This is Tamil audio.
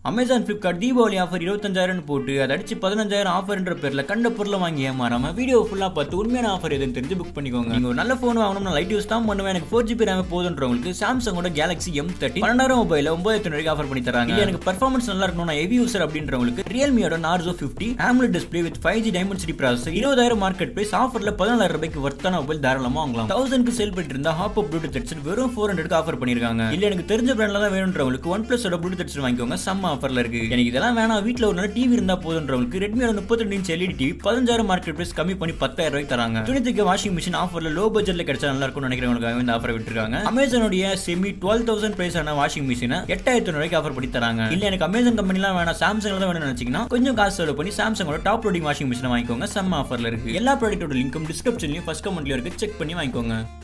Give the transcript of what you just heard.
அமேசான் பிளிப்கார்ட் தீபாவளி ஆஃபர் இருபத்தஞ்சாயிரம் போட்டு அதை அடிச்சு பதினஞ்சாயிரம் ஆஃபர்ன்ற பேர்ல கண்ட பொருளை வாங்கி ஏமாறாம வீடியோ ஃபுல்லா பார்த்து உண்மையான ஆஃபர் எதுன்னு தெரிஞ்சு புக் பண்ணிக்கோங்க நீங்க ஒரு நல்ல ஃபோன் வாங்கணும் நான் லைட் யூஸ் தான் பண்ணுவேன் எனக்கு ஃபோர் ஜிபி ரேம் போதுன்றவங்களுக்கு சாம்சங்கோட கேலக்ஸி எம் தேர்ட்டி பன்னெண்டாயிரம் மொபைல ஒன்பதாயிரத்தி வரைக்கும் ஆஃபர் பண்ணி தராங்க இல்ல எனக்கு பர்ஃபார்மன்ஸ் நல்லா இருக்கணும் நான் ஹெவி யூசர் அப்படின்றவங்களுக்கு ரியல்மியோட Narzo fifty AMOLED display with five G Dimensity process இருபதாயிரம் மார்க்கெட் பிரைஸ் ஆஃபர்ல பதினாலாயிரம் ரூபாய்க்கு ஒர்த்தான மொபைல் தாராளமா வாங்கலாம் தௌசண்ட்க்கு சேல் பண்ணிட்டு இருந்தா ஹாப் அப் ப்ளூடூத் ஹெட்செட் வெறும் ஃபோர் ஹண்ட்ரட்க்கு ஆஃபர் பண்ணிருக்காங்க இல்ல எனக்கு தெரிஞ்ச பிராண்ட்ல தான் வேணுன்றவங்களுக்கு ஒன் பிளஸோட ப்ளூடூத் ஹெட்செட் வாங்கிக்கோங்க செம்ம ஆஃபர்ல இருக்கு எனக்கு இதெல்லாம் வேணாம் வீட்ல ஒரு நல்ல டிவி இருந்தா போதுன்றவங்களுக்கு ரெட்மியோட முப்பத்தி ரெண்டு இன்ச் எல்இடி டிவி பதினஞ்சாயிரம் மார்க்கெட் பிரைஸ் கம்மி பண்ணி பத்தாயிரம் ரூபாய்க்கு தராங்க துணித்துக்கு வாஷிங் மிஷின் ஆஃபர்ல லோ பட்ஜெட்ல கிடைச்சா நல்லா இருக்கும்னு நினைக்கிறவங்களுக்காக இந்த ஆஃபர் விட்டுருக்காங்க அமேசானுடைய செமி டுவெல் தௌசண்ட் பிரைஸ் ஆன வாஷிங் மிஷினை எட்டாயிரத்தி ரூபாய்க்கு ஆஃபர் பண்ணி தராங்க இல்ல எனக்கு அமேசான் கம்பெனிலாம் வேணாம் சாம்சங் தான் வேணும்னு நினைச்சீங்கன்னா கொஞ்சம் காசு செலவு பண்ணி சாம்சங்கோட டாப் லோடிங் வாஷிங் மிஷினை வாங்கிக்கோங்க செம்ம ஆஃபர்ல இருக்கு எல்லா ப்ராடக்ட்டோட லிங்க்கும் டிஸ்கிரிப்ஷன்லயும் ஃபர்ஸ்ட் கமெண்ட்லயும் இருக்கு செக் பண்ணி வாங்கிக்கோங்க